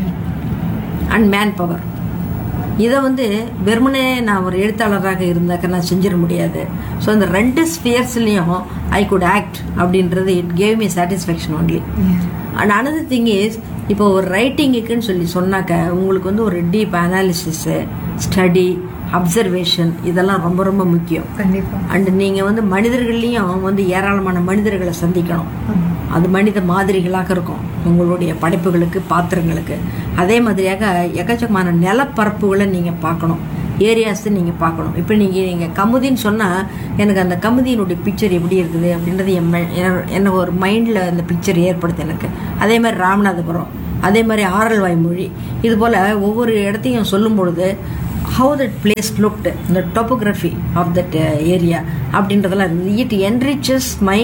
and manpower இதை வந்து வெறுமனே நான் ஒரு எழுத்தாளராக இருந்தாக்க நான் செஞ்சிட முடியாது ஸோ இந்த ரெண்டு ஸ்பியர்ஸ்லையும் ஐ குட் ஆக்ட் அப்படின்றது it gave me satisfaction only and another thing is இப்போ ஒரு ரைட்டிங்குக்குன்னு சொல்லி சொன்னாக்க உங்களுக்கு வந்து ஒரு டீப் அனாலிசிஸு ஸ்டடி அப்சர்வேஷன் இதெல்லாம் ரொம்ப ரொம்ப முக்கியம் கண்டிப்பா அண்ட் நீங்கள் வந்து மனிதர்கள்லையும் வந்து ஏராளமான மனிதர்களை சந்திக்கணும் அது மனித மாதிரிகளாக இருக்கும் உங்களுடைய படைப்புகளுக்கு பாத்திரங்களுக்கு அதே மாதிரியாக எக்கச்சக்கமான நிலப்பரப்புகளை நீங்கள் பார்க்கணும் ஏரியாஸ் நீங்கள் பார்க்கணும் இப்போ நீங்கள் நீங்கள் கமுதின்னு சொன்னால் எனக்கு அந்த கமுதியினுடைய பிக்சர் எப்படி இருக்குது அப்படின்றது என் மை- என- எனக்கு ஒரு மைண்டில் அந்த பிக்சர் ஏற்படுது எனக்கு அதே மாதிரி ராமநாதபுரம் அதே மாதிரி ஆரல்வாய் மொழி இது போல் ஒவ்வொரு இடத்தையும் சொல்லும் பொழுது ஹவு தட் பிளேஸ் லுக்டு இந்த டொப்போகிராஃபி ஆஃப் தட் ஏரியா அப்படின்றதெல்லாம் இருக்குது இட் என்ரிச்சஸ் மை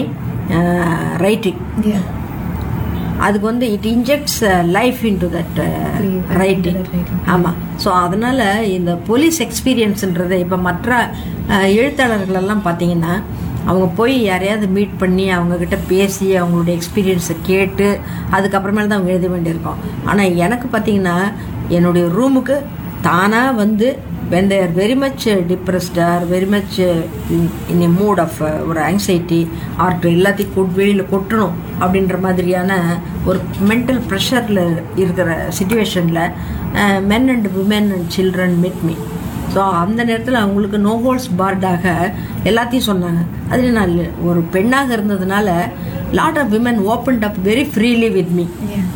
ரைட்டிங் அதுக்கு வந்து it injects life into that writing ஆமாம் ஸோ அதனால் இந்த போலீஸ் எக்ஸ்பீரியன்ஸுன்றது இப்போ மற்ற அஹ், எழுத்தாளர்கள் எல்லாம் பார்த்தீங்கன்னா அவங்க போய் யாரையாவது மீட் பண்ணி அவங்கக்கிட்ட பேசி அவங்களுடைய எக்ஸ்பீரியன்ஸை கேட்டு அதுக்கப்புறமேல தான் அவங்க எழுத வேண்டியிருக்கும் ஆனால் எனக்கு பார்த்தீங்கன்னா என்னுடைய ரூமுக்கு தானாக வந்து when they are very much uh, depressed or very much uh, in, in a mood of uh, ஒரு ஆங்ஸைட்டி ஆர் எல்லாத்தையும் கொட் வெளியில் கொட்டணும் அப்படின்ற மாதிரியான ஒரு மென்டல் ப்ரெஷரில் இருக்கிற சுச்சுவேஷனில் men and women and children meet me so அந்த நேரத்தில் அவங்களுக்கு நோ ஹோல்ஸ் பார்டாக எல்லாத்தையும் சொன்னாங்க அதில் நான் ஒரு பெண்ணாக இருந்ததுனால lot of women opened up very freely with me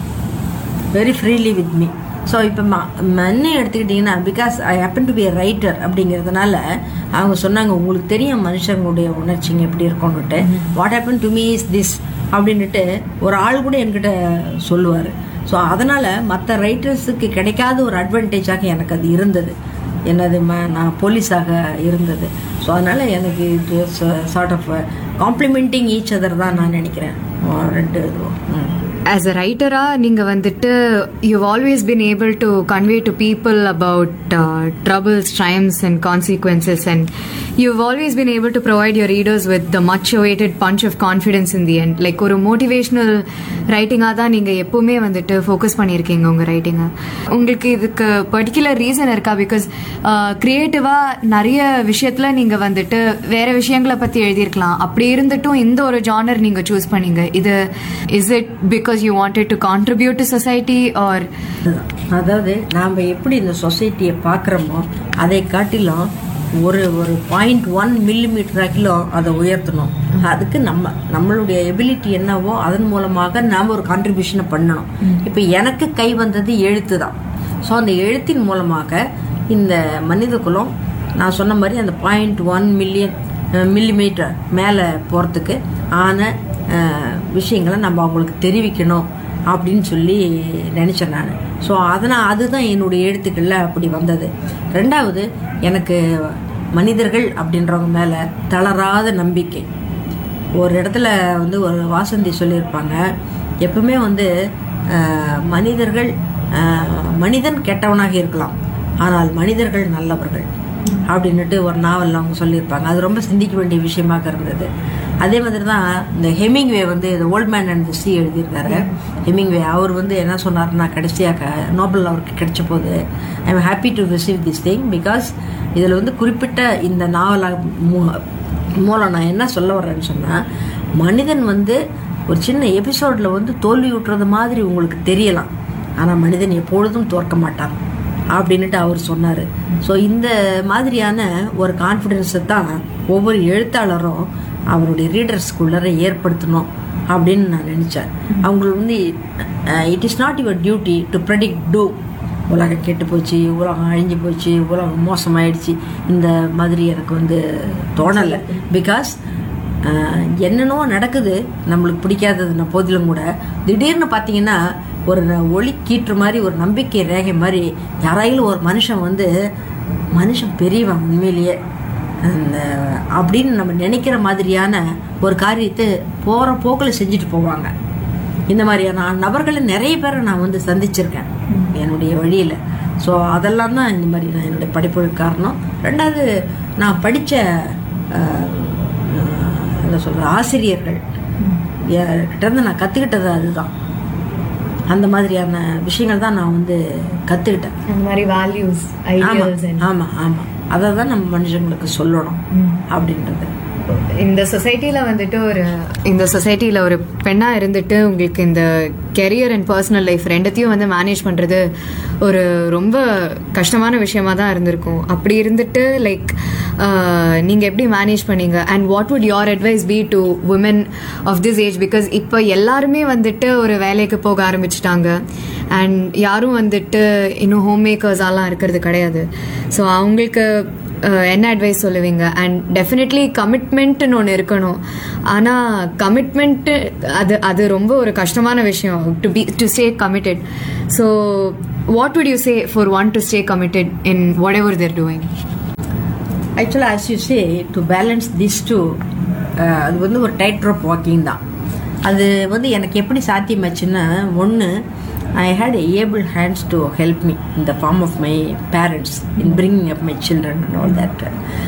very freely with me so இப்போ மண்ணை எடுத்துக்கிட்டிங்கன்னா because I happen to be a writer அப்படிங்கிறதுனால அவங்க சொன்னாங்க உங்களுக்கு தெரியும் மனுஷங்களுடைய உணர்ச்சிங்க எப்படி இருக்கும்னுட்டு what happen to me is this அப்படின்னுட்டு ஒரு ஆள் கூட என்கிட்ட சொல்லுவார் ஸோ அதனால் மற்ற ரைட்டர்ஸுக்கு கிடைக்காத ஒரு அட்வான்டேஜாக எனக்கு அது இருந்தது என்னது ம நான் போலீஸாக இருந்தது ஸோ அதனால் எனக்கு it sort of complimenting each other தான் நான் நினைக்கிறேன் ரெண்டு இதுவும் ம் ஆஸ் அ ரைட்டரா நீங்க வந்துட்டு you always been able to convey to people about troubles times and consequences and you always been able to provide your readers with the much awaited punch of confidence in the end like ஒரு motivational ரைட்டிங்காக தான் நீங்க எப்பவுமே வந்துட்டு focus பண்ணியிருக்கீங்க உங்க ரைட்டிங்கை உங்களுக்கு இதுக்கு பர்டிகுலர் ரீசன் இருக்கா பிகாஸ் கிரியேட்டிவா நிறைய விஷயத்துல நீங்க வந்துட்டு வேற விஷயங்களை பத்தி எழுதியிருக்கலாம் அப்படி இருந்துட்டும் இந்த ஒரு ஜானர் நீங்க சூஸ் பண்ணீங்க இது is it because you wanted to contribute to society or அதாவது நாம் எப்படி இந்த சொசைட்டியை பார்க்குறோமோ அதை காட்டிலும் ஒரு ஒரு பாயிண்ட் ஒன் மில்லிமீட்டராக்கிலும் அதை உயர்த்தணும் அதுக்கு நம்ம நம்மளுடைய எபிலிட்டி என்னவோ அதன் மூலமாக நாம் ஒரு கான்ட்ரிபியூஷனை பண்ணணும் இப்போ எனக்கு கை வந்தது எழுத்து தான் ஸோ அந்த எழுத்தின் மூலமாக இந்த மனித குலம் நான் சொன்ன மாதிரி அந்த பாயிண்ட் ஒன் மில்லியன் மில்லிமீட்டர் மேலே போகிறதுக்கு ஆன அஹ், விஷயங்களை நம்ம அவங்களுக்கு தெரிவிக்கணும் அப்படின்னு சொல்லி நினச்சேன் நான் ஸோ அதனால் அதுதான் என்னுடைய எழுத்துக்களில் அப்படி வந்தது ரெண்டாவது எனக்கு மனிதர்கள் அப்படின்றவங்க மேலே தளராத நம்பிக்கை ஒரு இடத்துல வந்து ஒரு வாசந்தி சொல்லியிருப்பாங்க எப்பவுமே வந்து அஹ், மனிதர்கள் அஹ், மனிதன் கெட்டவனாக இருக்கலாம் ஆனால் மனிதர்கள் நல்லவர்கள் அப்படின்னுட்டு ஒரு நாவலில் அவங்க சொல்லியிருப்பாங்க அது ரொம்ப சிந்திக்க வேண்டிய விஷயமாக இருந்தது அதே மாதிரி தான் இந்த ஹெமிங்வே வந்து இந்த ஓல்ட் மேன் அண்ட் சி எழுதியிருக்காரு ஹெமிங்வே அவர் வந்து என்ன சொன்னார்னா கடைசியாக நோபல் அவருக்கு கிடைச்ச போது I am happy to receive this thing because இதில் வந்து குறிப்பிட்ட இந்த நாவலாக மூ- மூலம் நான் என்ன சொல்ல வரேன்னு சொன்னால் மனிதன் வந்து ஒரு சின்ன எபிசோடில் வந்து தோல்வி விட்டுறது மாதிரி உங்களுக்கு தெரியலாம் ஆனால் மனிதன் எப்பொழுதும் தோற்க மாட்டான் அப்படின்னுட்டு அவர் சொன்னார் ஸோ இந்த மாதிரியான ஒரு கான்ஃபிடென்ஸை தான் ஒவ்வொரு எழுத்தாளரும் அவருடைய ரீடர்ஸ்குள்ளர ஏற்படுத்தணும் அப்படின்னு நான் நினச்சேன் அவங்களுக்கு வந்து it is not your duty to predict to உலகம் கெட்டு போச்சு உலகம் அழிஞ்சு போச்சு உலகம் மோசமாயிடுச்சு இந்த மாதிரி எனக்கு வந்து தோணலை பிகாஸ் என்னென்னவோ நடக்குது நம்மளுக்கு பிடிக்காததுன போதிலும் கூட திடீர்னு பார்த்தீங்கன்னா ஒரு ஒளி கீற்று மாதிரி ஒரு நம்பிக்கை ரேகை மாதிரி யாராயிலும் ஒரு மனுஷன் வந்து மனுஷன் பெரியவன் உண்மையிலேயே அந்த அப்படின்னு நம்ம நினைக்கிற மாதிரியான ஒரு காரியத்தை போகிற போக்கில் செஞ்சுட்டு போவாங்க இந்த மாதிரியான நபர்களை நிறைய பேரை நான் வந்து சந்திச்சிருக்கேன் என்னுடைய வழியில் ஸோ அதெல்லாம் தான் இந்த மாதிரி நான் என்னுடைய படிப்புக்கு காரணம் ரெண்டாவது நான் படித்த என்ன சொல்கிற ஆசிரியர்கள் கிட்டேருந்து நான் கற்றுக்கிட்டது அதுதான் அந்த மாதிரியான விஷயங்கள் தான் நான் வந்து கற்றுக்கிட்டேன் அந்த மாதிரி வேல்யூஸ் ஆமாம் ஆமாம் ஆமாம் அதை தான் நம்ம மனுஷங்களுக்கு சொல்லணும் அப்படின்றது இந்த சொசைட்டில வந்துட்டு ஒரு இந்த சொசைட்டில ஒரு பெண்ணா இருந்துட்டு உங்களுக்கு இந்த கெரியர் அண்ட் பர்சனல் லைஃப் ரெண்டத்தையும் வந்து மேனேஜ் பண்றது ஒரு ரொம்ப கஷ்டமான விஷயமா தான் இருந்திருக்கும் அப்படி இருந்துட்டு லைக் நீங்கள் எப்படி மேனேஜ் பண்ணீங்க and what would your advice be to woman of this age because இப்போ எல்லாருமே வந்துட்டு ஒரு வேலைக்கு போக ஆரம்பிச்சிட்டாங்க அண்ட் யாரும் வந்துட்டு இன்னும் ஹோம் மேக்கர்ஸாலாம் இருக்கிறது கிடையாது ஸோ அவங்களுக்கு அஹ், என்ன அட்வைஸ் சொல்லுவீங்க அண்ட் டெஃபினெட்லி கமிட்மெண்ட்னு ஒன்று இருக்கணும் ஆனால் கமிட்மெண்ட்டு அது அது ரொம்ப ஒரு கஷ்டமான விஷயம் to be to stay committed so what would you say for one to stay committed in whatever they're doing ஆக்சுவலாக as you say to balance this two அது வந்து ஒரு டைட் ரோப் வாக்கிங் தான் அது வந்து எனக்கு எப்படி சாத்தியமாச்சுன்னா ஒன்று I had able hands to help me in the form of my parents in bringing up my children and all that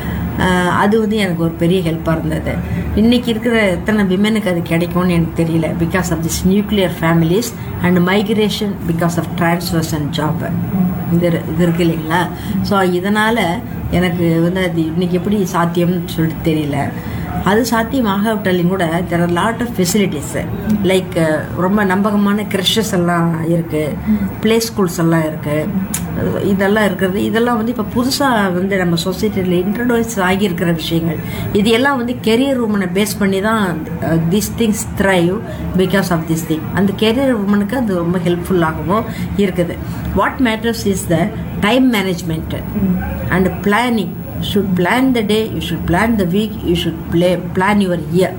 அது வந்து எனக்கு ஒரு பெரிய ஹெல்ப்பாக இருந்தது இன்னைக்கு இருக்கிற எத்தனை விமனுக்கு அது கிடைக்கும்னு எனக்கு தெரியல because of this nuclear families and migration because of transfers and job இது இரு- இது இருக்கு இல்லைங்களா ஸோ இதனால் எனக்கு வந்து அது இன்னைக்கு எப்படி சாத்தியம்னு சொல்லிட்டு தெரியல அது சாத்தியமாகவிட்டாலும் கூட there are lot of facilities like ரொம்ப நம்பகமான கிரஷஸ் எல்லாம் இருக்கு ப்ளே ஸ்கூல்ஸ் எல்லாம் இருக்கு இதெல்லாம் இருக்கிறது இதெல்லாம் வந்து இப்போ புதுசாக வந்து நம்ம சொசைட்டியில் இன்ட்ரடியூஸ் ஆகியிருக்கிற விஷயங்கள் இது எல்லாம் வந்து கெரியர் உமனை பேஸ் பண்ணி தான் this things thrive because of this thing அந்த கெரியர் உமனுக்கு அது ரொம்ப ஹெல்ப்ஃபுல்லாகவும் இருக்குது what matters is the time management and planning should plan the day you should plan the week you should play plan your year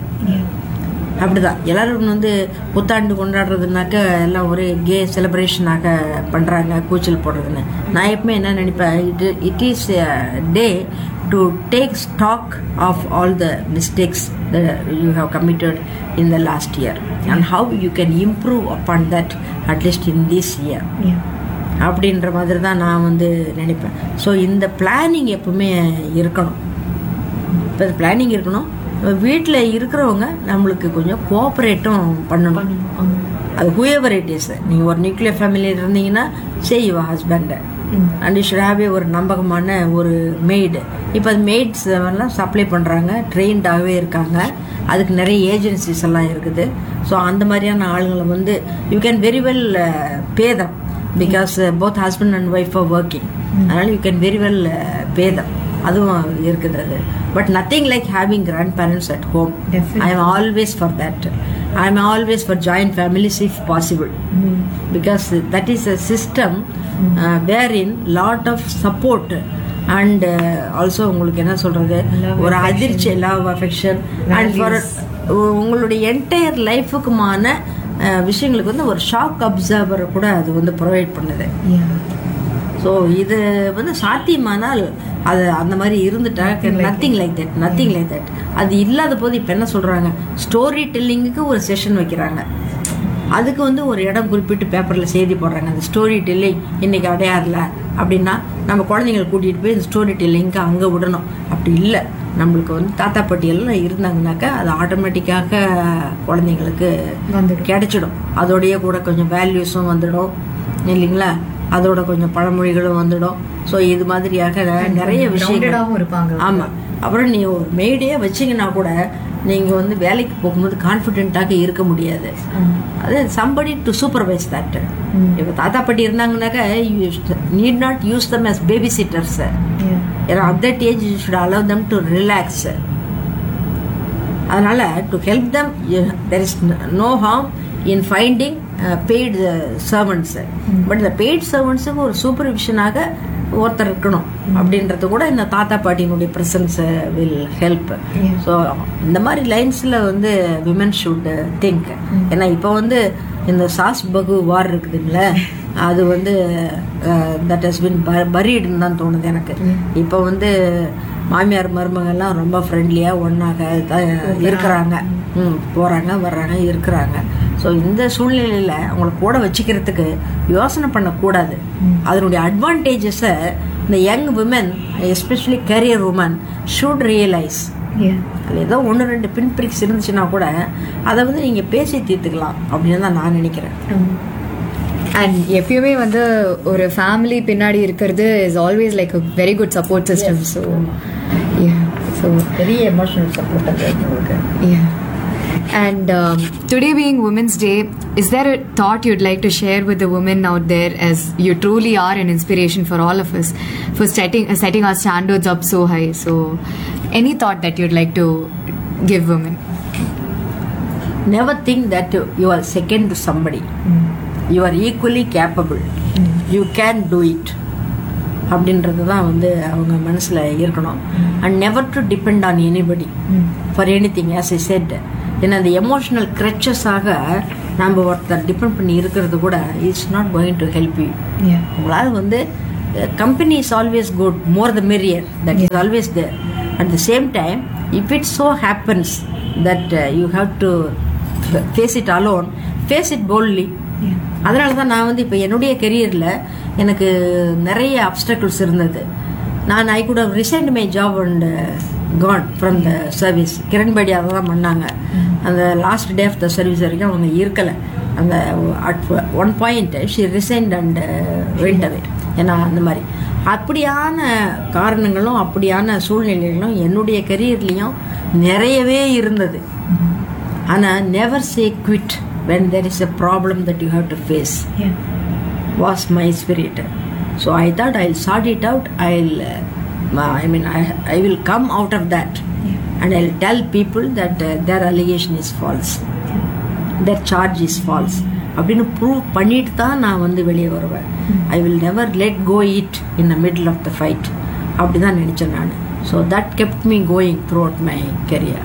அப்படிதான் எல்லாரும் வந்து புத்தாண்டு கொண்டாடுறதுனாக்க எல்லாம் ஒரே கே செலிப்ரேஷனாக பண்ணுறாங்க கூச்சல் போடுறதுன்னு நான் எப்பவுமே என்ன நினைப்பேன் it it is day to take stock of all the mistakes you have committed in the last year and how you can improve upon that at least in this year அப்படின்ற மாதிரி தான் நான் வந்து நினைப்பேன் ஸோ இந்த பிளானிங் எப்பவுமே இருக்கணும் இப்போ பிளானிங் இருக்கணும் வீட்டில் இருக்கிறவங்க நம்மளுக்கு கொஞ்சம் கோஆப்ரேட்டும் பண்ணணும் அது ஹூஎவர் இட் இஸ் நீங்கள் ஒரு நியூக்ளியர் ஃபேமிலியில் இருந்தீங்கன்னா சே யுவர் ஹஸ்பண்டை அண்ட் யூ ஷுட் ஹாவ் ஒரு நம்பகமான ஒரு மெய்டு இப்போ அது மெய்ட்ஸ் எல்லாம் சப்ளை பண்ணுறாங்க ட்ரெயின்டாகவே இருக்காங்க அதுக்கு நிறைய ஏஜென்சிஸ் எல்லாம் இருக்குது ஸோ அந்த மாதிரியான ஆளுங்களை வந்து you can very well pay them because both husband and wife are working அதனால் you can very well pay them அதுவும் இருக்குது அது but nothing like having grandparents at home I am always for that I am always for joint families if possible because that is a system where in lot of support and also உங்களுக்கு என்ன சொல்றது ஒரு அதிர்ச்சி love affection and for உங்களுடைய entire லைஃபுக்குமான விஷயங்களுக்கு வந்து ஒரு ஷாக் அப்சர்வர் கூட அது வந்து ப்ரொவைட் பண்ணுது ஸோ இது வந்து சாத்தியமானால் அது அந்த மாதிரி இருந்துட்டா nothing like that nothing like that அது இல்லாத போது இப்போ என்ன சொல்றாங்க ஸ்டோரி டெல்லிங்குக்கு ஒரு செஷன் வைக்கிறாங்க அதுக்கு வந்து ஒரு இடம் குறிப்பிட்டு பேப்பரில் செய்தி போடுறாங்க அந்த ஸ்டோரி டெல்லிங் இன்னைக்கு அடையாறுல அப்படின்னா நம்ம குழந்தைங்களை கூட்டிகிட்டு போய் இந்த ஸ்டோரி டெல்லிங்க்கு அங்கே விடணும் அப்படி இல்லை நம்மளுக்கு வந்து தாத்தா பாட்டி எல்லாம் இருந்தாங்கனாக்கா அது ஆட்டோமேட்டிக்காக குழந்தைங்களுக்கு கிடைச்சிடும் அதோடய கூட கொஞ்சம் வேல்யூஸும் வந்துடும் இல்லைங்களா அதோட கொஞ்சம் பழமொழிகளும் வந்துடும் ஸோ இது மாதிரியாக நிறைய விஷயங்கள் இருப்பாங்க ஆமா அப்புறம் நீ ஒரு மெய்டே வச்சீங்கன்னா கூட நீங்க வந்து வேலைக்கு போகும்போது கான்ஃபிடென்ட்டாக இருக்க முடியாது அது சம்படி டு சூப்பர்வைஸ் தட் இப்போ தாத்தா பாட்டி இருந்தாங்கன்னாக்கா need not use them as babysitters ஏன்னா at that age you should allow them to relax அதனால to help them there is no harm in finding paid servants but இந்த paid சர்வன்ட்ஸுக்கு ஒரு சூப்பர்விஷனாக ஒருத்தர் இருக்கணும் அப்படின்றது கூட இந்த தாத்தா பாட்டியினுடைய ப்ரெசன்ஸ் வில் ஹெல்ப் ஸோ இந்த மாதிரி லைன்ஸில் வந்து விமன் ஷுட் திங்க் ஏன்னா இப்போ வந்து இந்த சாஸ் பகு வார் இருக்குதுங்களே அது வந்து தட் ஹஸ் பின் பரீடுன்னு தான் தோணுது எனக்கு இப்போ வந்து மாமியார் மருமகள்லாம் ரொம்ப ஃப்ரெண்ட்லியாக ஒன்றாக இருக்கிறாங்க ம் போகிறாங்க வர்றாங்க இருக்கிறாங்க ஸோ இந்த சூழ்நிலையில் அவங்கள கூட வச்சுக்கிறதுக்கு யோசனை பண்ணக்கூடாது அதனுடைய அட்வான்டேஜஸை இந்த young women especially career woman should realise அதில் ஏதோ ஒன்று ரெண்டு பின் பிரிக்ஸ் இருந்துச்சுன்னா கூட அதை வந்து நீங்கள் பேசி தீர்த்துக்கலாம் அப்படின்னு தான் நான் நினைக்கிறேன் அண்ட் எப்பயுமே வந்து ஒரு ஃபேமிலி பின்னாடி இருக்கிறது is always like a very good support system so so பெரிய எமோஷனல் சப்போர்ட் அது உங்களுக்கு Yeah. And um, today being Women's Day, is there a thought you'd like to share with the women out there as you truly are an inspiration for all of us for setting, uh, setting our standards up so high? So, any thought that you'd like to give women? never think that you are second to somebody you are equally capable you can do it அப்படின்றது தான் வந்து அவங்க மனசில் இருக்கணும் and never to depend on anybody for anything as I said ஏன்னா அந்த emotional க்ரெச்சஸாக நம்ம ஒருத்தர் டிபெண்ட் பண்ணி இருக்கிறது கூட it's not going to help you Yeah. உங்களால் வந்து company is always good more the merrier that is always there at the same time if it so happens that you have to face it alone face it boldly அதனால தான் நான் வந்து இப்போ என்னுடைய கெரியரில் எனக்கு நிறைய அப்டக்கிள்ஸ் இருந்தது நான் I could have resigned my job and Khan from the service Kiran Bedi அதை தான் பண்ணாங்க அந்த last day of the service வரைக்கும் அவங்க இருக்கலை அந்த at one point she resigned and went அவே ஏன்னா அந்த மாதிரி அப்படியான காரணங்களும் அப்படியான சூழ்நிலைகளும் என்னுடைய கெரியர்லேயும் நிறையவே இருந்தது ஆனால் never say quit when there is a problem that you have to face Yeah. was my spirit. So I thought I'll sort it out. I'll, uh, I mean, I, I will come out of that, and I'll tell people that uh, their allegation is false, their charge is false. அப்படின்னு prove பண்ணிட்டு தான் நான் வந்து வெளியே வருவேன் I will never let go it in the middle of the fight அப்படி தான் நினச்சேன் நான் so that kept me going throughout my career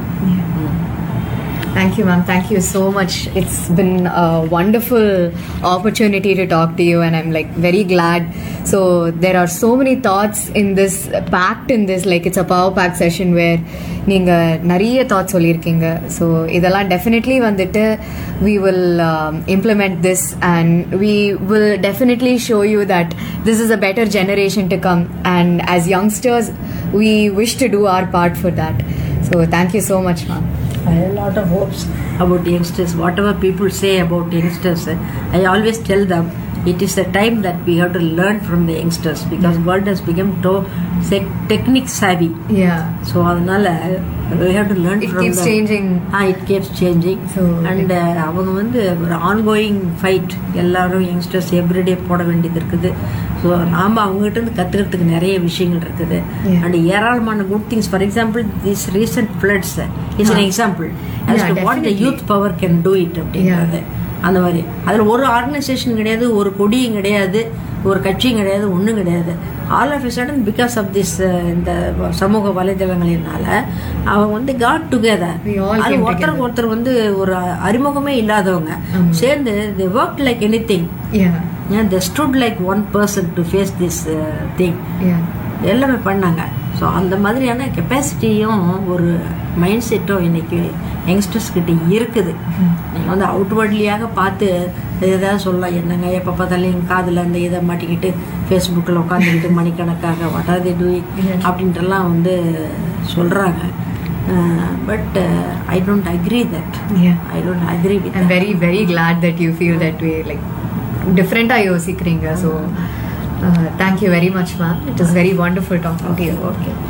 Thank you, ma'am. Thank you so much. It's been a wonderful opportunity to talk to you, and I'm like very glad. So there are so many thoughts in this, packed in this, like it's a power pack session where நீங்க நிறைய thoughts சொல்லியிருக்கீங்க so இதெல்லாம் definitely வந்துட்டு we will um, implement this and we will definitely show you that this is a better generation to come and as youngsters we wish to do our part for that so thank you so much ma'am I have a lot of hopes about youngsters. Whatever people say about youngsters, I always tell them it is a time that we have to learn from the youngsters because world has become so se- technique savvy. yeah So அதனால we have to learn It from keeps them. changing. Ah, it keeps changing. So, and uh, அவங்க வந்து ஒரு ongoing fight எல்லாரும் youngsters everyday போட வேண்டியது இருக்குது so நாம் அவங்ககிட்ட இருந்து கற்றுக்கிறதுக்கு நிறைய விஷயங்கள் இருக்குது Yeah. அண்ட் ஏராளமான good things for example this recent floods is an example as Yeah, to what the definitely. youth power can do it அப்படிங்கிறது அந்த மாதிரி அதில் ஒரு ஆர்கனைசேஷன் கிடையாது ஒரு கொடியும் கிடையாது ஒரு கட்சியும் கிடையாது ஒன்றும் கிடையாது all of sudden because of this இந்த சமூக வலைதளங்களினால அவங்க வந்து காட் டுகெதர் We all அது came ஒருத்தருக்கு ஒருத்தர் வந்து ஒரு அறிமுகமே இல்லாதவங்க சேர்ந்து the work like anything yeah the stood like one person to face this thing yeah எல்லாமே பண்ணாங்க ஸோ அந்த மாதிரியான கெப்பாசிட்டியும் ஒரு மைண்ட் செட்டும் இன்னைக்கு யங்ஸ்டர்ஸ் கிட்ட இருக்குது நீங்கள் வந்து அவுட்வர்ட்லியாக பார்த்து ஏதாவது சொல்லலாம் என்னங்க எப்போ பார்த்தாலும் எங்கள் காதில் அந்த இதை மாட்டிக்கிட்டு ஃபேஸ்புக்கில் உட்காந்துக்கிட்டு மணிக்கணக்காக வாட் ஆர் தி டூயிங் அப்படின்ட்டுலாம் வந்து சொல்கிறாங்க but I don't agree that yeah I don't agree with I'm very very glad that you feel that way like different ஆ யோசிக்கிறீங்க so uh, thank you very much ma'am it was very wonderful talking to you okay